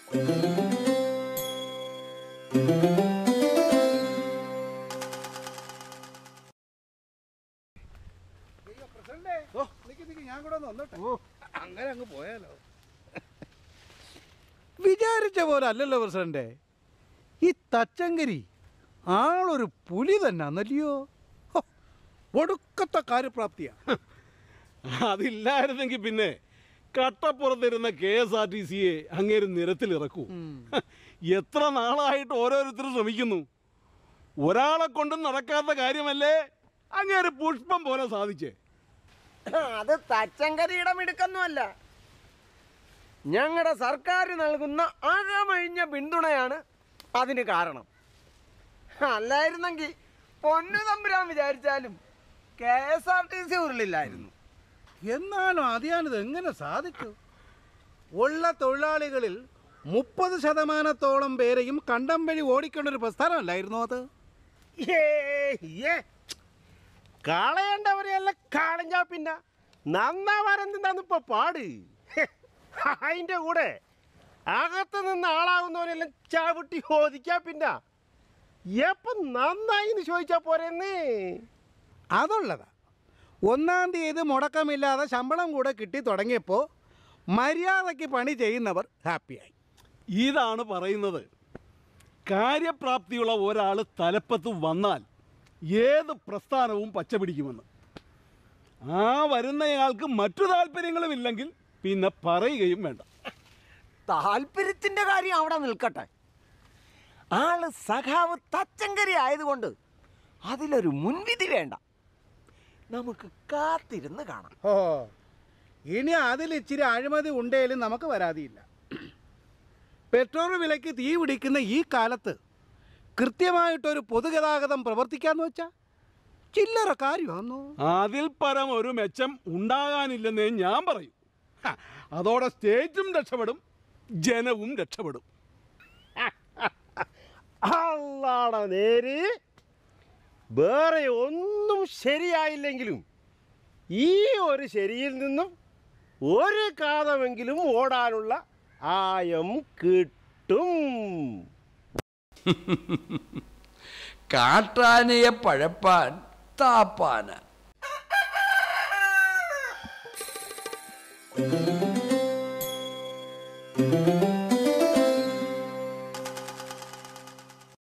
ഞാൻ കൂടെ ഒന്ന് വന്നോട്ടെ അങ്ങനെ അങ്ങ് പോയാലോ വിചാരിച്ച പോലെ അല്ലല്ലോ പ്രസിഡന്റെ ഈ തച്ചങ്കരി ആളൊരു പുലി തന്നെ അന്നല്ലയോ ഹോ, ഒടുക്കത്തെ കാര്യപ്രാപ്തിയാ അതില്ലായിരുന്നെങ്കിൽ പിന്നെ കട്ടപ്പുറത്തിരുന്ന കെ എസ് ആർ ടി സിയെ അങ്ങേര് നിരത്തിലിറക്കൂ എത്ര നാളായിട്ട് ഓരോരുത്തരും ശ്രമിക്കുന്നു ഒരാളെ കൊണ്ടും നടക്കാത്ത കാര്യമല്ലേ അങ്ങേര് പുഷ്പം പോലെ സാധിച്ചേ അത് തച്ചങ്കരിയുടെ മിടുക്കൊന്നുമല്ല ഞങ്ങളുടെ സർക്കാർ നൽകുന്ന അകമഴിഞ്ഞ പിന്തുണയാണ് അതിന് കാരണം അല്ലായിരുന്നെങ്കിൽ പൊന്നു തമ്പുരാൻ വിചാരിച്ചാലും K S R T C ഉരുളില്ലായിരുന്നു എന്നാലും അതിയാനിത് എങ്ങനെ സാധിച്ചു ഉള്ള തൊഴിലാളികളിൽ മുപ്പത് ശതമാനത്തോളം പേരെയും കണ്ടം വഴി ഓടിക്കേണ്ട ഒരു പ്രസ്ഥാനമല്ലായിരുന്നു അത് കളയേണ്ടവരെയല്ല കാളഞ്ഞാ പിന്നെ നന്നാവാനെന്താന്ന് ഇപ്പൊ പാട് അതിന്റെ കൂടെ അകത്ത് നിന്ന് ആളാകുന്നവരെല്ലാം ചവിട്ടി ഓദിക്കാ പിന്നെ എപ്പം നന്നായി എന്ന് ചോദിച്ചാ പോരെന്ന് അതുള്ളതാ ഒന്നാം തീയതി മുടക്കമില്ലാതെ ശമ്പളം കൂടെ കിട്ടി തുടങ്ങിയപ്പോൾ മര്യാദയ്ക്ക് പണി ചെയ്യുന്നവർ ഹാപ്പിയായി ഇതാണ് പറയുന്നത് കാര്യപ്രാപ്തിയുള്ള ഒരാൾ തലപ്പത്ത് വന്നാൽ ഏത് പ്രസ്ഥാനവും പച്ചപിടിക്കുമെന്ന് ആ വരുന്നയാൾക്ക് മറ്റു താല്പര്യങ്ങളുമില്ലെങ്കിൽ പിന്നെ പറയുകയും വേണ്ട താല്പര്യത്തിന്റെ കാര്യം അവിടെ നിൽക്കട്ടെ ആള് സഖാവ് തച്ചങ്കരി ആയതുകൊണ്ട് അതിലൊരു മുൻവിധി വേണ്ട നമുക്ക് കാത്തിരുന്ന് കാണാം ഓ ഇനി അതിൽ ഇച്ചിരി അഴിമതി ഉണ്ടേലും നമുക്ക് വരാതിയില്ല പെട്രോൾ വിലയ്ക്ക് തീ പിടിക്കുന്ന ഈ കാലത്ത് കൃത്യമായിട്ടൊരു പൊതുഗതാഗതം പ്രവർത്തിക്കാന്ന് വെച്ചാ ചില്ലറ കാര്യമാണോ അതിൽ പരം ഒരു മെച്ചം ഉണ്ടാകാനില്ലെന്നേ ഞാൻ പറയൂ ഹ, അതോടെ സ്റ്റേറ്റും രക്ഷപ്പെടും ജനവും രക്ഷപ്പെടും അല്ലാട നേര് വേറെ ഒന്നും ശരിയായില്ലെങ്കിലും ഈ ഒരു ശരിയിൽ നിന്നും ഒരു കാതമെങ്കിലും ഓടാനുള്ള ആയം കിട്ടും കാട്ടാനയെ പഴപ്പാൻ താപ്പാന ആ